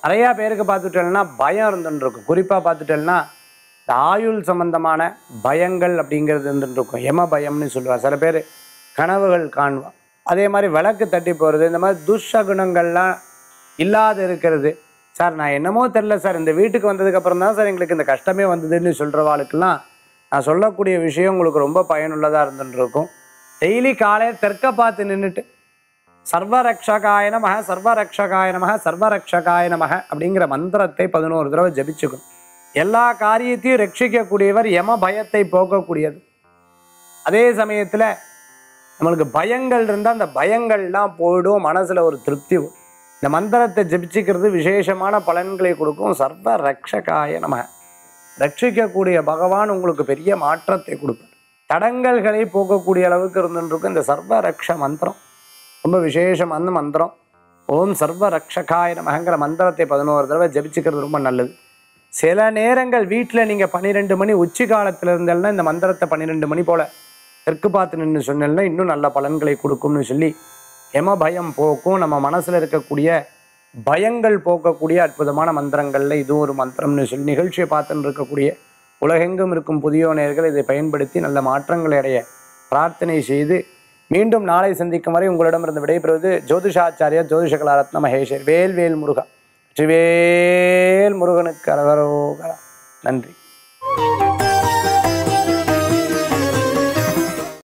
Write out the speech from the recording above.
நிறையா பேருக்கு பார்த்துட்டேன்னா பயம் இருந்துட்டு இருக்கும் குறிப்பாக பார்த்துட்டேன்னா இந்த ஆயுள் சம்பந்தமான பயங்கள் அப்படிங்கிறது இருந்துட்டு இருக்கும் யம பயம்னு சொல்லுவார் சில பேர் கனவுகள் காண்பா அதே மாதிரி விளக்கு தட்டி போகிறது இந்த மாதிரி துஷ்சகுணங்கள்லாம் இல்லாத இருக்கிறது சார் நான் என்னமோ தெரில சார் இந்த வீட்டுக்கு வந்ததுக்கப்புறம் தான் சார் எங்களுக்கு இந்த கஷ்டமே வந்ததுன்னு சொல்கிறவாளுக்கெல்லாம் நான் சொல்லக்கூடிய விஷயம் உங்களுக்கு ரொம்ப பயனுள்ளதாக இருந்துட்டு இருக்கும் டெய்லி காலையில் தெற்க பார்த்து நின்றுட்டு சர்வரக்ஷகாய நமக சர்வரக்ஷகாய நமக சர்வரக்ஷகாய நமக அப்படிங்கிற மந்திரத்தை பதினோரு தடவை ஜபிச்சுக்கணும் எல்லா காரியத்தையும் ரட்சிக்கக்கூடியவர் யம பயத்தை போக்கக்கூடியது அதே சமயத்தில் நம்மளுக்கு பயங்கள் இருந்தால் அந்த பயங்கள்லாம் போயிடும் மனசில் ஒரு திருப்தி வரும். இந்த மந்திரத்தை ஜபிச்சுக்கிறது விசேஷமான பலன்களை கொடுக்கும் சர்வ ரக்ஷகாய நமக ரட்சிக்கக்கூடிய பகவான் உங்களுக்கு பெரிய மாற்றத்தை கொடுப்பார் தடங்கல்களை போக்கக்கூடிய அளவுக்கு இருந்துருக்கும் இந்த சர்வ ரக்ஷ மந்திரம் ரொம்ப விசேஷமான மந்திரம் ஓம் சர்வ ரக்ஷகாய நமகங்கிற மந்திரத்தை பதினோரு தடவை ஜபிச்சுக்கிறது ரொம்ப நல்லது சில நேரங்கள் வீட்டில் நீங்கள் பன்னிரெண்டு மணி உச்சி காலத்தில் இருந்தேன்னா இந்த மந்திரத்தை பன்னிரெண்டு மணி போல் தெற்கு பார்த்து நின்று சொன்னேன்னா இன்னும் நல்ல பலன்களை கொடுக்கும்னு சொல்லி யம பயம் போக்கும் நம்ம மனசில் இருக்கக்கூடிய பயங்கள் போக்கக்கூடிய அற்புதமான மந்திரங்களில் இதுவும் ஒரு மந்திரம்னு சொல்லி நிகழ்ச்சியை பார்த்துன்னு இருக்கக்கூடிய உலகெங்கும் இருக்கும் புதிய நேயர்கள் இதை பயன்படுத்தி நல்ல மாற்றங்களை அடைய பிரார்த்தனை செய்து மீண்டும் நாளை சந்திக்கும் வரை உங்களிடமிருந்து விடைபெறுவது ஜோதிஷாச்சாரியா ஜோதிஷ கலாரத்ன மகேஷர் வேல் வேல் முருகா வெற்றிவேல் முருகனுக்கு அரகரோகரா நன்றி